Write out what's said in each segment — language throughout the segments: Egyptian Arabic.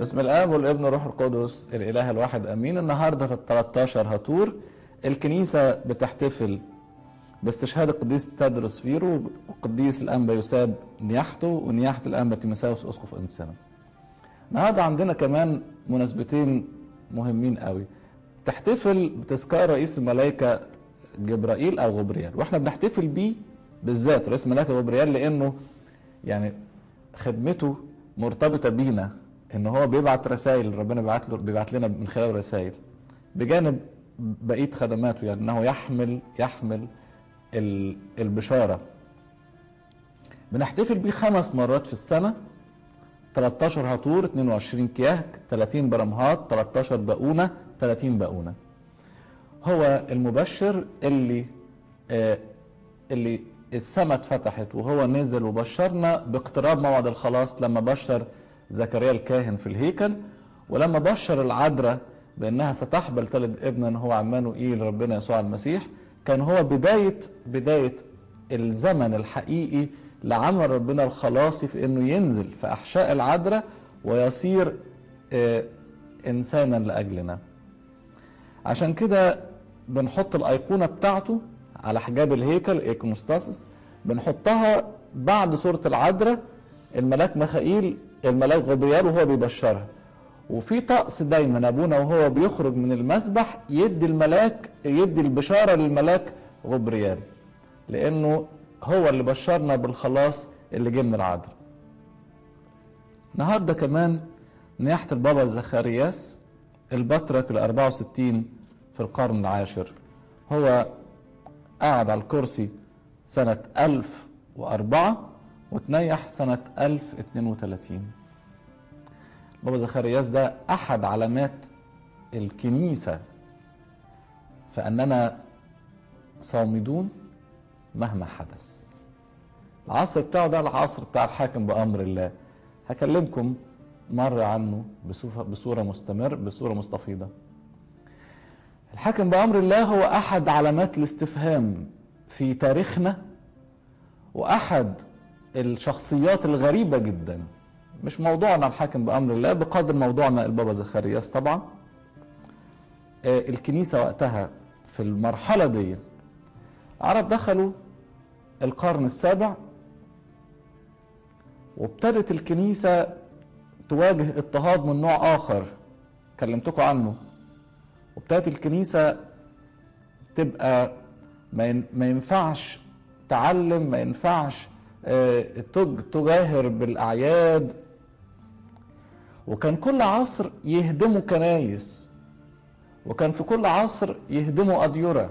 بسم الاب والابن والروح القدس الاله الواحد امين النهارده في ال 13 هطور الكنيسه بتحتفل باستشهاد القديس تدرس فيرو والقديس الانبا يساب نياحته ونياحه الانبا تيمساوس اسقف انسنا. النهارده عندنا كمان مناسبتين مهمين قوي. تحتفل بتذكار رئيس الملائكه جبرائيل او غبريال واحنا بنحتفل بيه بالذات رئيس الملائكه غبريال لانه يعني خدمته مرتبطه بينا ان هو بيبعت رسائل ربنا بيبعت له بيبعت لنا من خلال رسائل بجانب بقيه خدماته يعني انه يحمل يحمل البشاره بنحتفل بيه خمس مرات في السنه 13 هطور 22 كياك 30 برمهات 13 بقونه 30 بقونه هو المبشر اللي آه اللي السماء اتفتحت وهو نزل وبشرنا باقتراب موعد الخلاص لما بشر زكريا الكاهن في الهيكل ولما بشر العذراء بانها ستحبل تلد ابنا هو عمانوئيل ربنا يسوع المسيح كان هو بدايه بدايه الزمن الحقيقي لعمل ربنا الخلاصي في انه ينزل في احشاء العذراء ويصير آه انسانا لاجلنا عشان كده بنحط الايقونه بتاعته على حجاب الهيكل ايكونوستاسيس بنحطها بعد صورة العذراء الملاك ميخائيل الملاك غبريال وهو بيبشرها وفي طقس دايما ابونا وهو بيخرج من المسبح يدي الملاك يدي البشارة للملاك غبريال لانه هو اللي بشرنا بالخلاص اللي جه من العذراء النهارده كمان نياحة البابا زخارياس البطرك ال 64 في القرن العاشر هو قعد على الكرسي سنة 1004 وتنيح سنة 1032 بابا زخارياس ده أحد علامات الكنيسة فأننا صامدون مهما حدث العصر بتاعه ده العصر بتاع الحاكم بأمر الله هكلمكم مرة عنه بصورة مستمر بصورة مستفيضة الحاكم بأمر الله هو أحد علامات الاستفهام في تاريخنا وأحد الشخصيات الغريبة جدا مش موضوعنا الحاكم بأمر الله بقدر موضوعنا البابا زخارياس طبعا الكنيسة وقتها في المرحلة دي عرب دخلوا القرن السابع وابتدت الكنيسة تواجه اضطهاد من نوع آخر كلمتكم عنه وابتدت الكنيسة تبقى ما ينفعش تعلم ما ينفعش تجاهر بالأعياد وكان كل عصر يهدموا كنايس وكان في كل عصر يهدموا أديرة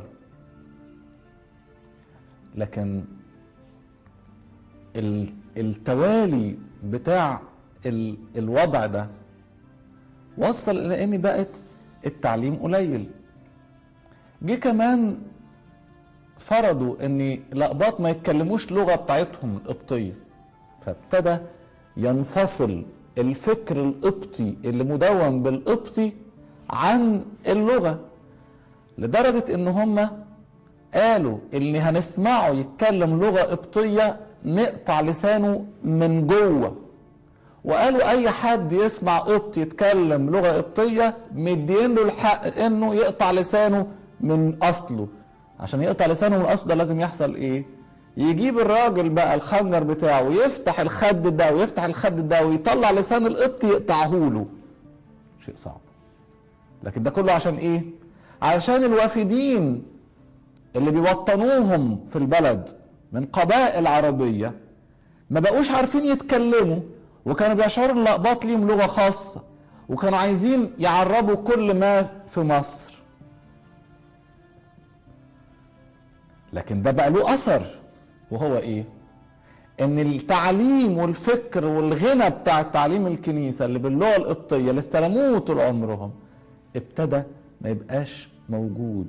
لكن التوالي بتاع الوضع ده وصل إلى إن بقت التعليم قليل جه كمان فرضوا ان الاقباط ما يتكلموش لغه بتاعتهم القبطيه فابتدى ينفصل الفكر القبطي اللي مدون بالقبطي عن اللغه لدرجه ان هم قالوا اللي هنسمعه يتكلم لغه قبطيه نقطع لسانه من جوه وقالوا اي حد يسمع قبط يتكلم لغه قبطيه مدين له الحق انه يقطع لسانه من اصله عشان يقطع لسانه من اصله ده لازم يحصل ايه يجيب الراجل بقى الخنجر بتاعه ويفتح الخد ده ويفتح الخد ده ويطلع لسان القبط يقطعه له شيء صعب لكن ده كله عشان ايه علشان الوافدين اللي بيوطنوهم في البلد من قبائل عربيه ما بقوش عارفين يتكلموا وكانوا بيشعروا ان الاقباط ليهم لغه خاصه وكانوا عايزين يعربوا كل ما في مصر لكن ده بقى له اثر وهو ايه ان التعليم والفكر والغنى بتاع تعليم الكنيسه اللي باللغه القبطيه اللي استلموه طول عمرهم ابتدى ما يبقاش موجود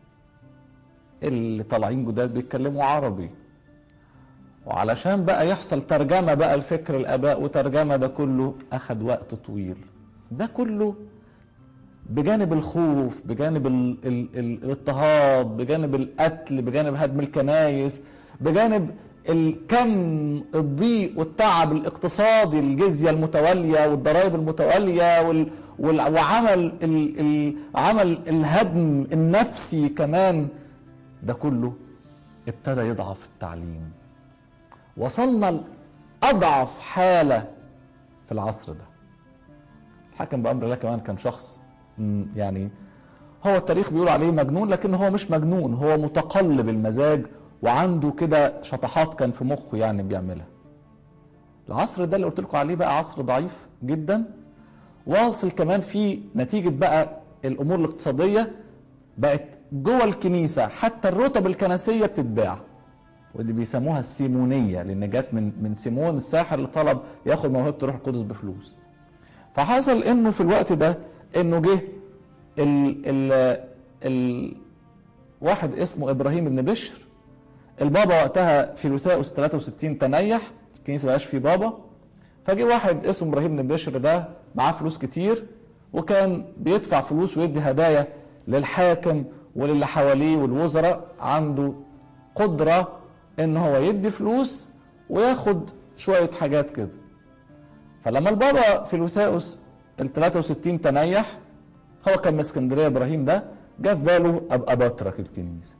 اللي طالعين جداد بيتكلموا عربي وعلشان بقى يحصل ترجمة بقى الفكر الآباء وترجمة ده كله أخد وقت طويل ده كله بجانب الخوف بجانب ال ال ال الاضطهاد بجانب القتل بجانب هدم الكنايس بجانب الكم الضيق والتعب الاقتصادي الجزية المتوالية والضرائب المتوالية وال وال- وعمل ال... ال... عمل الهدم النفسي كمان ده كله ابتدى يضعف التعليم وصلنا لأضعف حالة في العصر ده الحاكم بأمر الله كمان كان شخص م، يعني هو التاريخ بيقول عليه مجنون لكن هو مش مجنون هو متقلب المزاج وعنده كده شطحات كان في مخه يعني بيعملها العصر ده اللي قلت لكم عليه بقى عصر ضعيف جدا واصل كمان في نتيجة بقى الأمور الاقتصادية بقت جوه الكنيسة حتى الرتب الكنسية بتتباع ودي بيسموها السيمونية لأن جت من من سيمون الساحر اللي طلب ياخد موهبة الروح القدس بفلوس فحصل انه في الوقت ده انه جه ال ال ال واحد اسمه ابراهيم بن بشر البابا وقتها في لوثاؤس 63 تنيح الكنيسه بقاش فيه بابا فجه واحد اسمه ابراهيم بن بشر ده معاه فلوس كتير وكان بيدفع فلوس ويدي هدايا للحاكم وللي حواليه والوزراء عنده قدره ان هو يدي فلوس وياخد شويه حاجات كده فلما البابا في لوثاؤس ال 63 تنيح هو كان من اسكندريه ابراهيم ده جه في باله ابقى بترك الكنيسه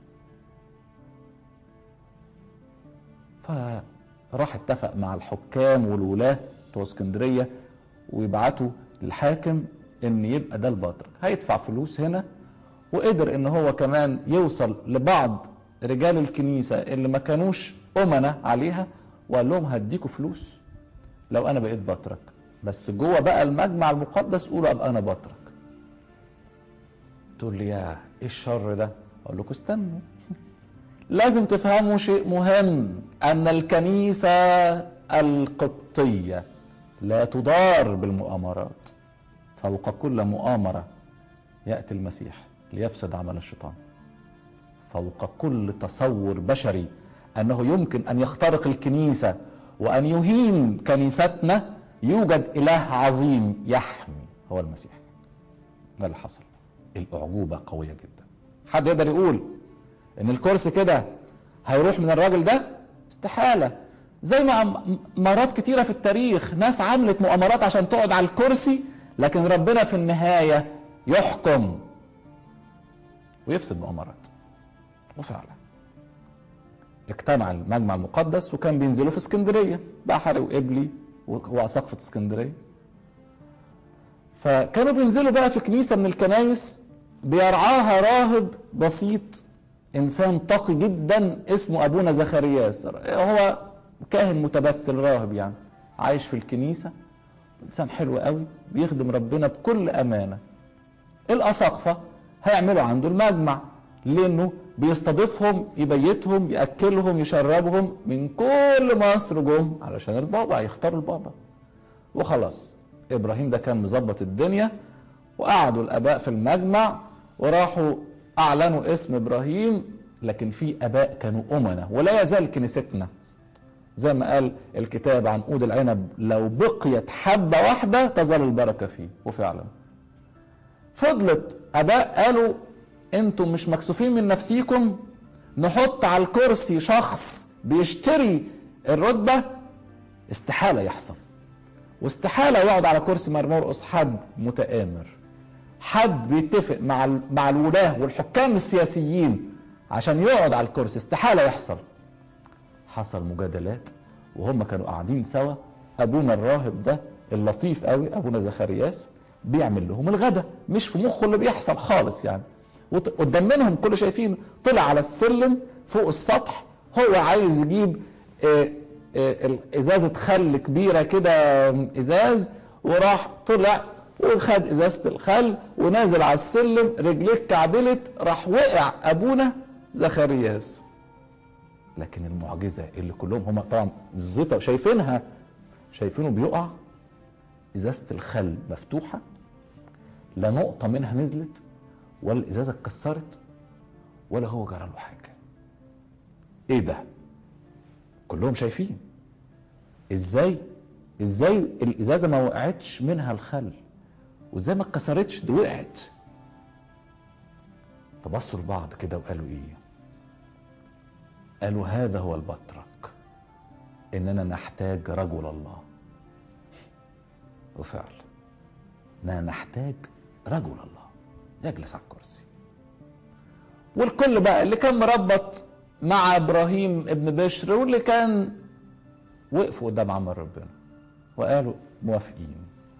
فراح اتفق مع الحكام والولاه بتوع اسكندريه ويبعتوا للحاكم ان يبقى ده البطرك هيدفع فلوس هنا وقدر ان هو كمان يوصل لبعض رجال الكنيسه اللي ما كانوش امنه عليها وقال لهم هديكوا فلوس لو انا بقيت بطرك بس جوه بقى المجمع المقدس قولوا ابقى انا بطرك تقول لي يا ايه الشر ده اقول لكم استنوا لازم تفهموا شيء مهم ان الكنيسه القبطيه لا تضار بالمؤامرات فوق كل مؤامره ياتي المسيح ليفسد عمل الشيطان فوق كل تصور بشري انه يمكن ان يخترق الكنيسه وان يهين كنيستنا يوجد اله عظيم يحمي هو المسيح ده اللي حصل الاعجوبه قويه جدا حد يقدر يقول ان الكرسي كده هيروح من الراجل ده استحاله زي ما م- مرات كتيره في التاريخ ناس عملت مؤامرات عشان تقعد على الكرسي لكن ربنا في النهايه يحكم ويفسد مؤامرات وفعلا اجتمع المجمع المقدس وكان بينزلوا في اسكندريه بحري وقبلي وسقفة اسكندريه فكانوا بينزلوا بقى في كنيسه من الكنايس بيرعاها راهب بسيط انسان تقي جدا اسمه ابونا زكرياس هو كاهن متبتل راهب يعني عايش في الكنيسه انسان حلو قوي بيخدم ربنا بكل امانه الاساقفه هيعملوا عنده المجمع لانه بيستضيفهم يبيتهم ياكلهم يشربهم من كل مصر جم علشان البابا هيختاروا البابا وخلاص ابراهيم ده كان مظبط الدنيا وقعدوا الاباء في المجمع وراحوا اعلنوا اسم ابراهيم لكن في اباء كانوا امنا ولا يزال كنيستنا زي ما قال الكتاب عن عود العنب لو بقيت حبه واحده تظل البركه فيه وفعلا فضلت اباء قالوا انتم مش مكسوفين من نفسيكم نحط على الكرسي شخص بيشتري الرتبه استحاله يحصل واستحاله يقعد على كرسي مرمرقص حد متآمر حد بيتفق مع ال- مع الولاه والحكام السياسيين عشان يقعد على الكرسي استحاله يحصل حصل مجادلات وهم كانوا قاعدين سوا ابونا الراهب ده اللطيف قوي ابونا زكرياس بيعمل لهم الغدا مش في مخه اللي بيحصل خالص يعني وط- قدام منهم كل شايفين طلع على السلم فوق السطح هو عايز يجيب آه، آه، ازازه خل كبيره كده ازاز وراح طلع وخد ازازه الخل ونازل على السلم رجليه اتكعبلت راح وقع ابونا زكرياس لكن المعجزه اللي كلهم هم طبعا الزيطه شايفينها شايفينه بيقع ازازه الخل مفتوحه لا نقطه منها نزلت ولا الازازه اتكسرت ولا هو جرى له حاجه ايه ده كلهم شايفين ازاي ازاي الازازه ما وقعتش منها الخل وازاي ما اتكسرتش دي وقعت فبصوا لبعض كده وقالوا ايه قالوا هذا هو البطرك اننا نحتاج رجل الله وفعلا اننا نحتاج رجل الله يجلس على الكرسي والكل بقى اللي كان مربط مع ابراهيم ابن بشر واللي كان وقفوا قدام عمل ربنا وقالوا موافقين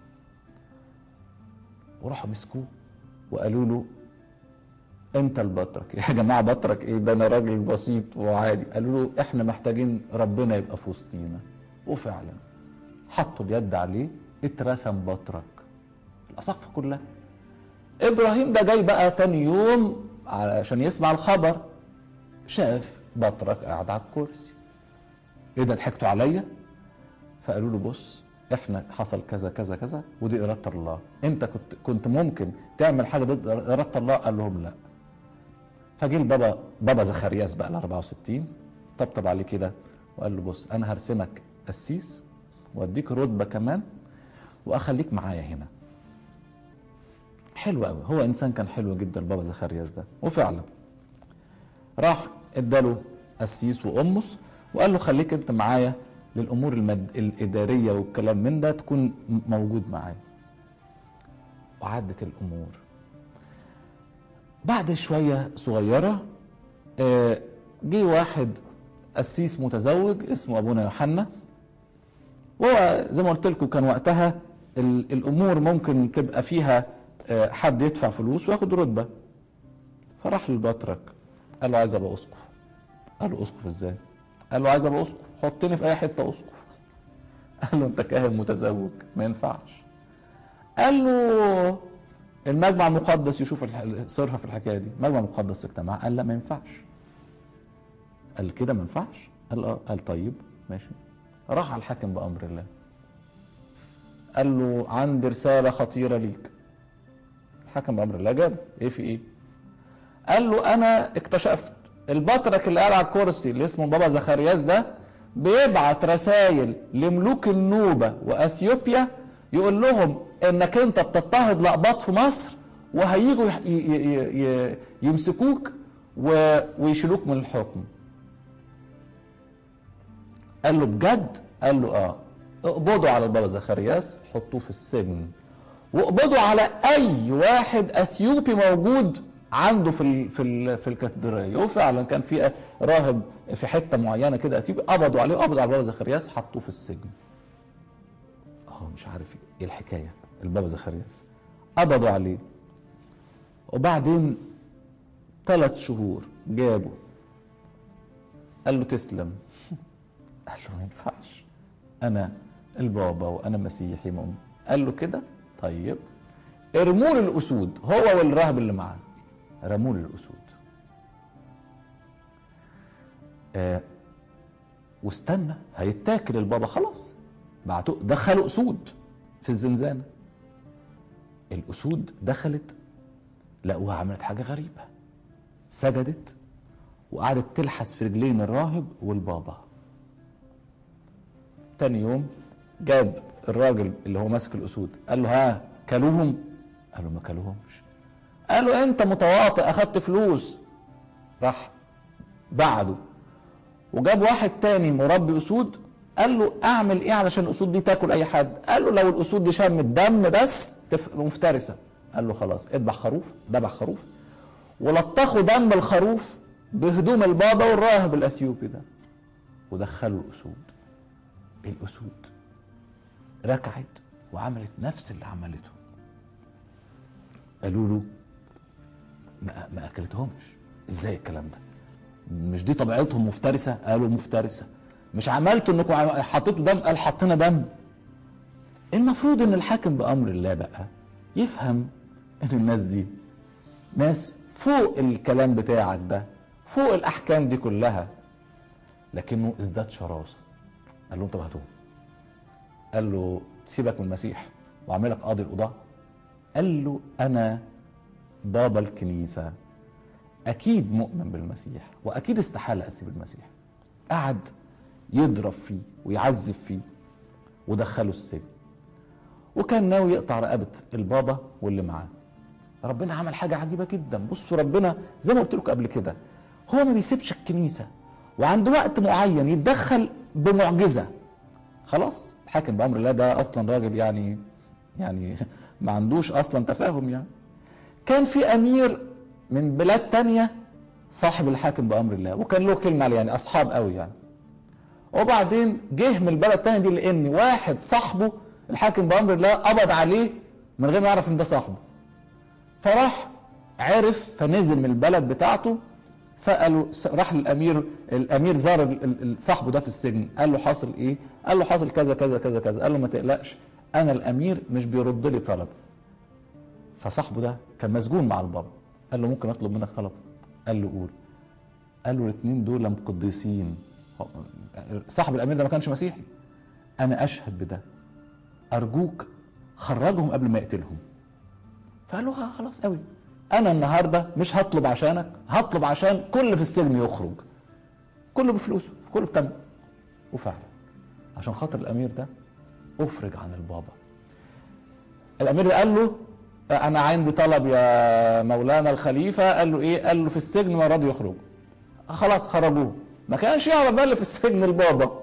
وراحوا مسكوه وقالوا له انت البطرك يا جماعه بطرك ايه ده انا راجل بسيط وعادي قالوا له احنا محتاجين ربنا يبقى في وسطينا وفعلا حطوا اليد عليه اترسم بطرك الاساقفه كلها ابراهيم ده جاي بقى تاني يوم علشان يسمع الخبر شاف بطرك قاعد على الكرسي ايه ده ضحكتوا عليا فقالوا له بص احنا حصل كذا كذا كذا ودي اراده الله انت كنت كنت ممكن تعمل حاجه ضد اراده الله قال لهم لا فجه البابا بابا زخرياس بقى ال 64 طبطب عليه كده وقال له بص انا هرسمك قسيس واديك رتبه كمان واخليك معايا هنا حلو قوي هو انسان كان حلو جدا بابا زخرياس ده وفعلا راح اداله قسيس وامس وقال له خليك انت معايا للامور المد... الاداريه والكلام من ده تكون م- موجود معايا وعدت الامور بعد شويه صغيره آه، جه واحد قسيس متزوج اسمه ابونا يوحنا وهو زي ما قلت لكم كان وقتها ال- الامور ممكن تبقى فيها آه، حد يدفع فلوس وياخد رتبه فراح للبطرك قال له عايز ابقى اسقف قال له اسقف ازاي قال له عايز ابقى اسقف حطني في اي حته اسقف قال له انت كاهن متزوج ما ينفعش قال له المجمع المقدس يشوف الح- صرفه في الحكايه دي المجمع المقدس اجتمع قال لا ما ينفعش قال كده ما ينفعش قال اه قال طيب ماشي راح على الحاكم بامر الله قال له عندي رساله خطيره ليك الحاكم بامر الله جاب ايه في ايه قال له انا اكتشفت البطرك اللي قاعد على الكرسي اللي اسمه بابا زخرياس ده بيبعت رسائل لملوك النوبه واثيوبيا يقول لهم انك انت بتضطهد لقباط في مصر وهيجوا يح- ي- ي- ي- يمسكوك و- ويشيلوك من الحكم قال له بجد قال له اه اقبضوا على البابا زخرياس حطوه في السجن واقبضوا على اي واحد اثيوبي موجود عنده في ال في ال في الكاتدرائيه وفعلا كان في راهب في حته معينه كده اثيوبي قبضوا عليه قبضوا على البابا زخرياس حطوه في السجن هو مش عارف ايه الحكايه البابا زخرياس قبضوا عليه وبعدين ثلاث شهور جابوا قال له تسلم قال له ما ينفعش انا البابا وانا مسيحي مؤمن قال له كده طيب ارموا الاسود هو والراهب اللي معاه رموا الاسود آه واستنى هيتاكل البابا خلاص بعتوا دخلوا اسود في الزنزانه الاسود دخلت لقوها عملت حاجه غريبه سجدت وقعدت تلحس في رجلين الراهب والبابا تاني يوم جاب الراجل اللي هو ماسك الاسود قال له ها كلوهم قال له ما كلوهمش قال له انت متواطئ اخدت فلوس راح بعده وجاب واحد تاني مربي اسود قال له اعمل ايه علشان الاسود دي تاكل اي حد قال له لو الاسود دي شمت دم بس تف... مفترسه قال له خلاص اذبح خروف ذبح خروف ولطخوا دم الخروف بهدوم البابا والراهب الاثيوبي ده ودخلوا الاسود الاسود ركعت وعملت نفس اللي عملته قالوا له ما, ما اكلتهمش ازاي الكلام ده مش دي طبيعتهم مفترسه قالوا مفترسه مش عملتوا انكم عم- حطيتوا دم قال حطينا دم المفروض ان الحاكم بامر الله بقى يفهم ان الناس دي ناس فوق الكلام بتاعك ده فوق الاحكام دي كلها لكنه ازداد شراسه قال له انت مهتوم قال له سيبك من المسيح واعملك قاضي القضاء قال له انا بابا الكنيسه اكيد مؤمن بالمسيح واكيد استحاله اسيب المسيح قعد يضرب فيه ويعذب فيه ودخله السجن وكان ناوي يقطع رقبه البابا واللي معاه ربنا عمل حاجه عجيبه جدا بصوا ربنا زي ما قلت لكم قبل كده هو ما بيسيبش الكنيسه وعند وقت معين يتدخل بمعجزه خلاص الحاكم بامر الله ده اصلا راجل يعني يعني ما عندوش اصلا تفاهم يعني كان في امير من بلاد تانية صاحب الحاكم بامر الله وكان له كلمه عليه يعني اصحاب قوي يعني وبعدين جه من البلد التانية دي لان واحد صاحبه الحاكم بامر الله قبض عليه من غير ما يعرف ان ده صاحبه فراح عرف فنزل من البلد بتاعته سأله راح للامير الامير زار ال- ال- صاحبه ده في السجن قال له حاصل ايه؟ قال له حاصل كذا كذا كذا كذا قال له ما تقلقش انا الامير مش بيرد لي طلب فصاحبه ده كان مسجون مع البابا قال له ممكن اطلب منك طلب قال له قول قال له الاثنين دول مقدسين صاحب الامير ده ما كانش مسيحي انا اشهد بده ارجوك خرجهم قبل ما يقتلهم فقال له آه خلاص قوي انا النهارده مش هطلب عشانك هطلب عشان كل في السجن يخرج كله بفلوسه كله بتمن وفعلا عشان خاطر الامير ده افرج عن البابا الامير قال له انا عندي طلب يا مولانا الخليفه قال له ايه قال له في السجن ما راضي يخرج خلاص خرجوه ما كانش يعرف بقى اللي في السجن البابا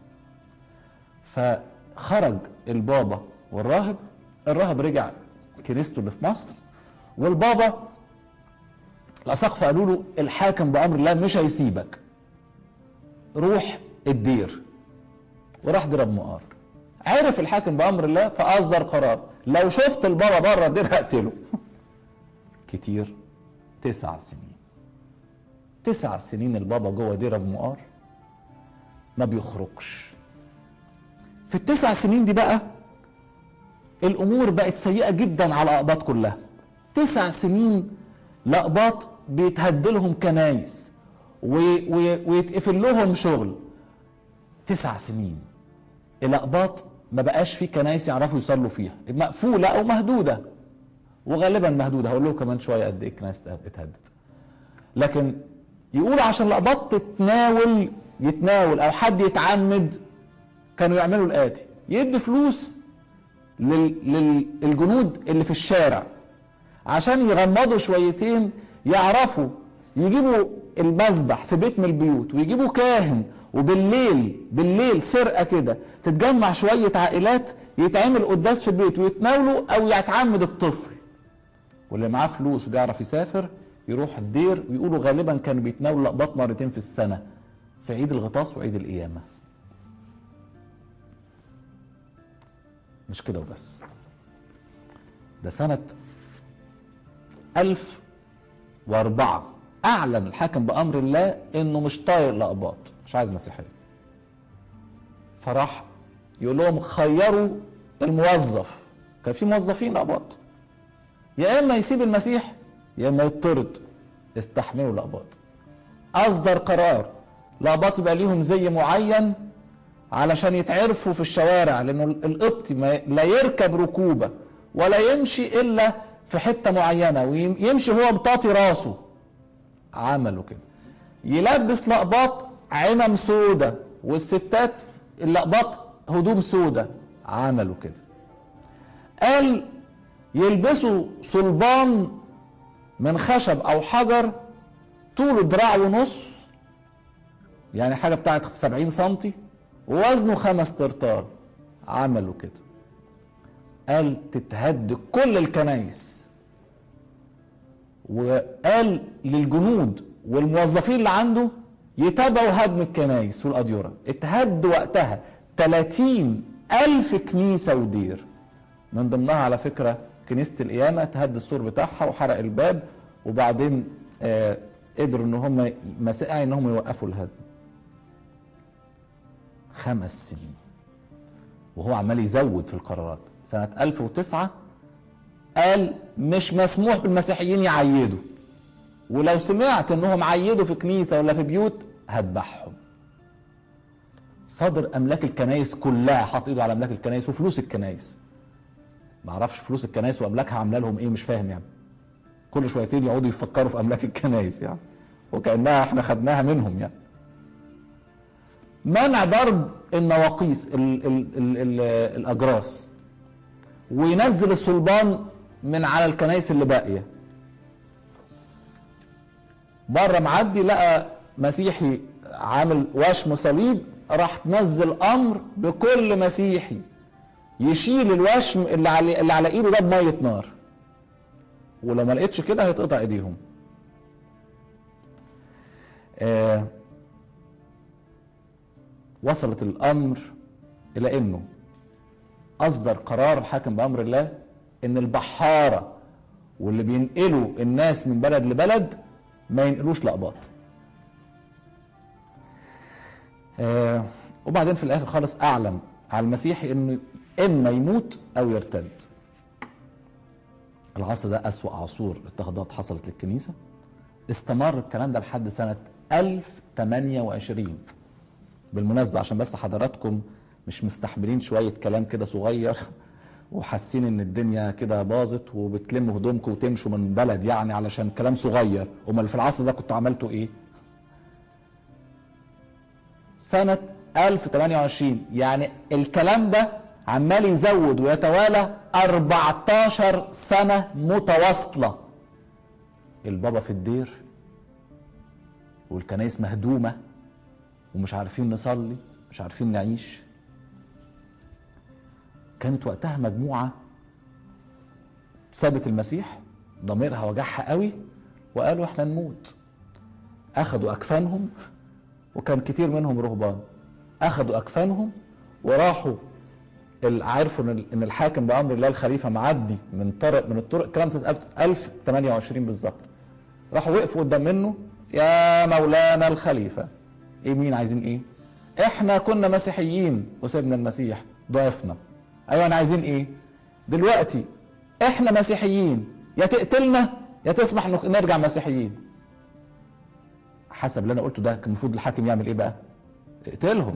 فخرج البابا والراهب الراهب رجع كنيسته اللي في مصر والبابا الاساقفه قالوا له الحاكم بامر الله مش هيسيبك روح الدير وراح دير ابو مقار عرف الحاكم بامر الله فاصدر قرار لو شفت البابا بره الدير هقتله كتير تسع سنين تسع سنين البابا جوه دير ابو مقار ما بيخرجش في التسع سنين دي بقى الامور بقت سيئه جدا على الاقباط كلها تسع سنين لاقباط بيتهدلهم كنايس و- و- ويتقفل لهم شغل تسع سنين الاقباط ما بقاش في كنايس يعرفوا يصلوا فيها مقفوله او مهدوده وغالبا مهدوده هقول لكم كمان شويه قد ايه الكنايس اتهدت لكن يقول عشان الاقباط تتناول يتناول او حد يتعمد كانوا يعملوا الاتي يدي فلوس لل- للجنود اللي في الشارع عشان يغمضوا شويتين يعرفوا يجيبوا المذبح في بيت من البيوت ويجيبوا كاهن وبالليل بالليل سرقه كده تتجمع شويه عائلات يتعمل قداس في البيت ويتناولوا او يتعمد الطفل واللي معاه فلوس وبيعرف يسافر يروح الدير ويقولوا غالبا كانوا بيتناولوا لقباط مرتين في السنه في عيد الغطاس وعيد القيامه مش كده وبس ده سنة 1004 أعلن الحاكم بأمر الله إنه مش طايق الأقباط مش عايز مسيحية فراح يقول لهم خيروا الموظف كان في موظفين أقباط يا إما يسيب المسيح يا إما يطرد استحملوا الأقباط أصدر قرار الأقباط يبقى ليهم زي معين علشان يتعرفوا في الشوارع لانه القبطي ما لا يركب ركوبه ولا يمشي الا في حته معينه ويمشي هو بطاطي راسه عملوا كده يلبس لقباط عمم سودة والستات اللقباط هدوم سودة عملوا كده قال يلبسوا صلبان من خشب او حجر طوله دراع ونص يعني حاجه بتاعت 70 سنتي ووزنه خمس ترطال عملوا كده قال تتهد كل الكنايس وقال للجنود والموظفين اللي عنده يتابعوا هدم الكنايس والأديرة اتهد وقتها 30 ألف كنيسة ودير من ضمنها على فكرة كنيسة القيامة تهد السور بتاعها وحرق الباب وبعدين آه قدروا ان هم مسائع ان هم يوقفوا الهدم خمس سنين وهو عمال يزود في القرارات سنة 1009 قال مش مسموح بالمسيحيين يعيدوا ولو سمعت انهم عيدوا في كنيسة ولا في بيوت هذبحهم صادر املاك الكنايس كلها حاط ايده على املاك الكنايس وفلوس الكنايس ما اعرفش فلوس الكنايس واملاكها عامله لهم ايه مش فاهم يعني كل شويتين يقعدوا يفكروا في املاك الكنايس يعني وكانها احنا خدناها منهم يعني منع ضرب النواقيس ال ال ال ال الاجراس وينزل الصلبان من على الكنايس اللي باقيه بره معدي لقى مسيحي عامل وشم صليب راح تنزل امر بكل مسيحي يشيل الوشم اللي على اللي على ايده ده بميه نار ولو ما لقيتش كده هيتقطع ايديهم آه وصلت الامر الى انه اصدر قرار الحاكم بامر الله ان البحاره واللي بينقلوا الناس من بلد لبلد ما ينقلوش لقباط آه وبعدين في الاخر خالص اعلن على المسيحي انه اما يموت او يرتد العصر ده اسوا عصور اضطهادات حصلت للكنيسه استمر الكلام ده لحد سنه 1028 بالمناسبه عشان بس حضراتكم مش مستحملين شويه كلام كده صغير وحاسين ان الدنيا كده باظت وبتلموا هدومكم وتمشوا من بلد يعني علشان كلام صغير امال في العصر ده كنتوا عملتوا ايه سنة 1028 يعني الكلام ده عمال يزود ويتوالى 14 سنة متواصلة البابا في الدير والكنايس مهدومة ومش عارفين نصلي مش عارفين نعيش كانت وقتها مجموعة سابت المسيح ضميرها وجعها قوي وقالوا احنا نموت اخدوا اكفانهم وكان كتير منهم رهبان اخدوا اكفانهم وراحوا عرفوا ان الحاكم بامر الله الخليفه معدي من طرق من الطرق الكلام سنه 1028 بالظبط راحوا وقفوا قدام منه يا مولانا الخليفه ايه مين عايزين ايه احنا كنا مسيحيين وسيبنا المسيح ضعفنا ايوه انا عايزين ايه دلوقتي احنا مسيحيين يا تقتلنا يا تسمح انك نرجع مسيحيين حسب اللي انا قلته ده كان المفروض الحاكم يعمل ايه بقى اقتلهم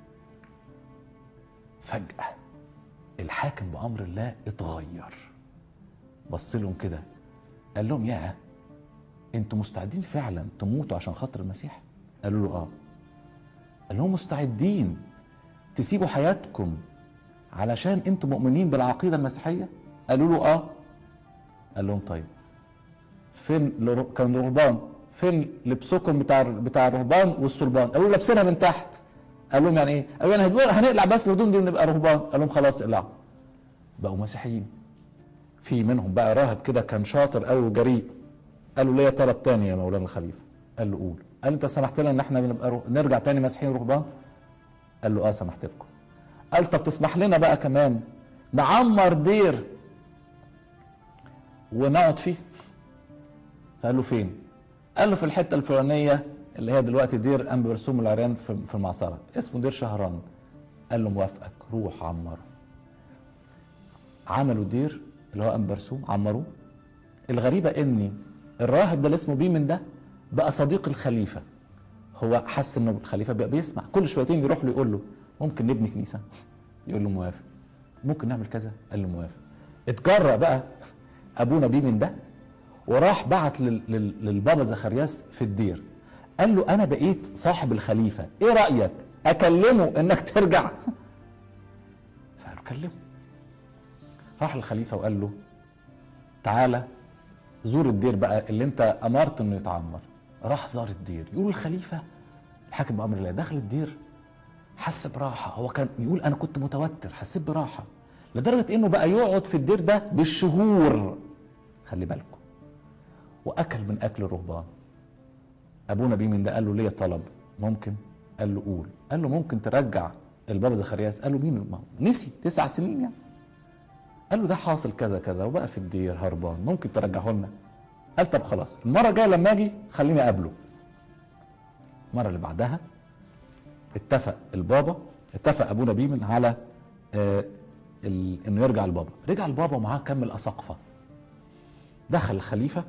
فجأة الحاكم بأمر الله اتغير بص لهم كده قال لهم يا انتوا مستعدين فعلا تموتوا عشان خاطر المسيح قالوا له اه قال لهم مستعدين تسيبوا حياتكم علشان انتوا مؤمنين بالعقيدة المسيحية قالوا له اه قال لهم طيب فين كان رهبان فين لبسكم بتاع بتاع الرهبان والصلبان قالوا لابسينها من تحت قال لهم يعني ايه قالوا يعني هنقلع بس الهدوم دي ونبقى رهبان قال لهم خلاص اقلعوا بقوا مسيحيين في منهم بقى راهب كده كان شاطر قوي وجريء قالوا ليا طلب تاني يا مولانا الخليفه قال له قول قال انت سمحت لنا ان احنا نبقى رو... نرجع تاني مسيحيين رهبان قال له اه سمحت لكم قال طب تسمح لنا بقى كمان نعمر دير ونقعد فيه فقال له فين قال له في الحته الفلانيه اللي هي دلوقتي دير انبي برسوم العريان في المعصره اسمه دير شهران قال له موافقك روح عمره عملوا دير اللي هو انبي برسوم عمروه الغريبه اني الراهب ده اللي اسمه بيمن ده بقى صديق الخليفه هو حس انه الخليفه بقى بيسمع كل شويتين يروح له يقول له ممكن نبني كنيسه يقول له موافق ممكن نعمل كذا قال له موافق اتجرأ بقى ابونا بيمن ده وراح بعت للبابا زخرياس في الدير قال له انا بقيت صاحب الخليفه ايه رايك اكلمه انك ترجع فقال له كلمه راح الخليفه وقال له تعالى زور الدير بقى اللي انت امرت انه يتعمر راح زار الدير يقول الخليفه الحاكم بامر الله دخل الدير حس براحه هو كان يقول انا كنت متوتر حسيت براحه لدرجه انه بقى يقعد في الدير ده بالشهور خلي بالكم واكل من اكل الرهبان ابونا بيمن ده قال له ليه طلب ممكن قال له قول قال له ممكن ترجع البابا زكرياس قال له مين ما نسي تسع سنين يعني قال له ده حاصل كذا كذا وبقى في الدير هربان ممكن ترجعه لنا قال طب خلاص المره الجايه لما اجي خليني اقابله المره اللي بعدها اتفق البابا اتفق ابونا بيمن على آه انه يرجع البابا رجع البابا ومعاه كم الاساقفه دخل الخليفه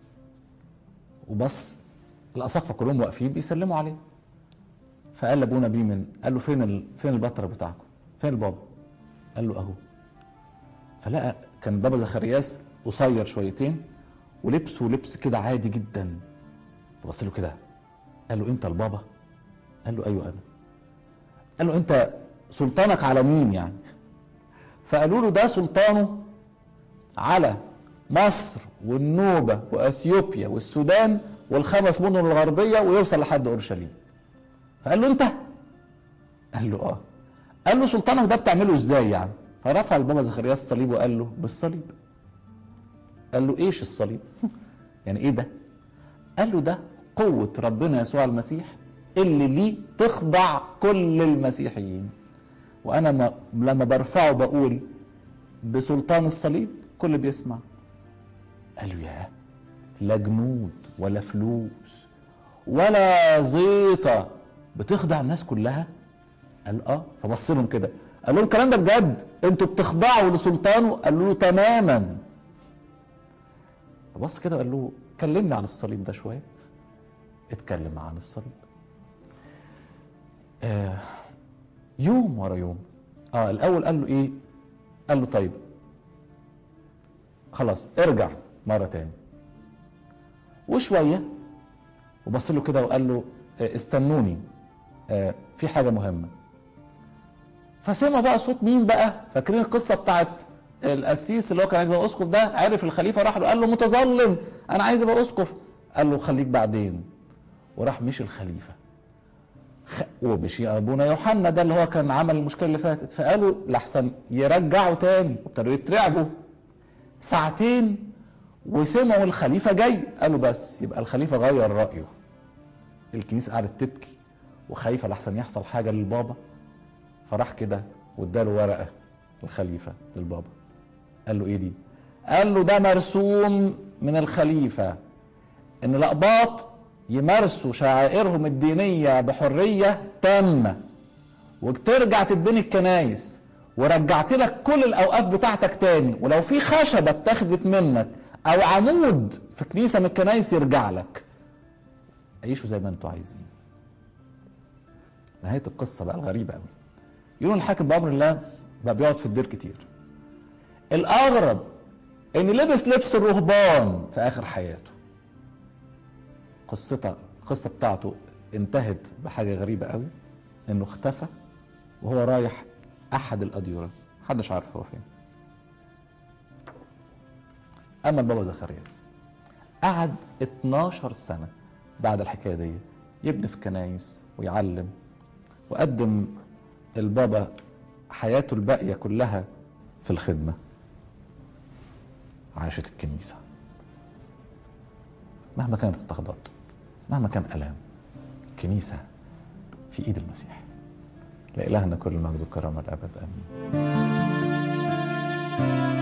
وبص الاساقفه كلهم واقفين بيسلموا عليه فقال لابونا بيمن قال له فين ال... فين البطرة بتاعكم فين البابا قال له اهو فلقى كان بابا زخرياس قصير شويتين ولبسه لبس كده عادي جدا بص له كده قال له انت البابا قال له ايوه انا قال له انت سلطانك على مين يعني فقالوا له ده سلطانه على مصر والنوبة وأثيوبيا والسودان والخمس مدن الغربية ويوصل لحد أورشليم فقال له أنت قال له اه قال له سلطانك ده بتعمله ازاي يعني فرفع البابا زكريا الصليب وقال له بالصليب قال له ايش الصليب يعني ايه ده قال له ده قوة ربنا يسوع المسيح اللي ليه تخضع كل المسيحيين وانا ما لما برفعه بقول بسلطان الصليب كل بيسمع قال له يا لا جنود ولا فلوس ولا زيطة بتخضع الناس كلها قال اه فبص لهم كده قال لهم الكلام ده بجد انتوا بتخضعوا لسلطانه قالوا له تماما فبص كده وقال له كلمني عن الصليب ده شويه اتكلم عن الصليب آه يوم ورا يوم اه الاول قال له ايه قال له طيب خلاص ارجع مره تاني وشويه وبص له كده وقال له آه، استنوني آه، في حاجه مهمه فسمع بقى صوت مين بقى فاكرين القصه بتاعت القسيس اللي هو كان عايز يبقى اسقف ده عرف الخليفه راح له قال له متظلم انا عايز ابقى اسقف قال له خليك بعدين وراح مشي الخليفه خ- ومشي ابونا يوحنا ده اللي هو كان عمل المشكله اللي فاتت فقالوا لحسن يرجعوا تاني وابتدوا يترعبوا ساعتين وسمعوا الخليفه جاي قالوا بس يبقى الخليفه غير رايه الكنيسه قعدت تبكي وخايفه لحسن يحصل حاجه للبابا فراح كده واداله ورقه الخليفه للبابا قال له ايه دي قال له ده مرسوم من الخليفه ان الاقباط يمارسوا شعائرهم الدينيه بحريه تامه وترجع تتبني الكنايس ورجعت لك كل الاوقاف بتاعتك تاني ولو في خشبه اتاخدت منك او عمود في كنيسه من الكنايس يرجع لك عيشوا زي ما انتوا عايزين نهايه القصه بقى الغريبه قوي يقولوا الحاكم بامر الله بقى بيقعد في الدير كتير الاغرب ان لبس لبس الرهبان في اخر حياته قصتها القصه بتاعته انتهت بحاجه غريبه قوي انه اختفى وهو رايح احد الاديره محدش عارف هو فين اما البابا زكرياس قعد 12 سنه بعد الحكايه دي يبني في كنايس ويعلم وقدم البابا حياته الباقيه كلها في الخدمه عاشت الكنيسه مهما كانت التضاد مهما كان الام كنيسه في ايد المسيح لإلهنا كل المجد والكرامه الابد امين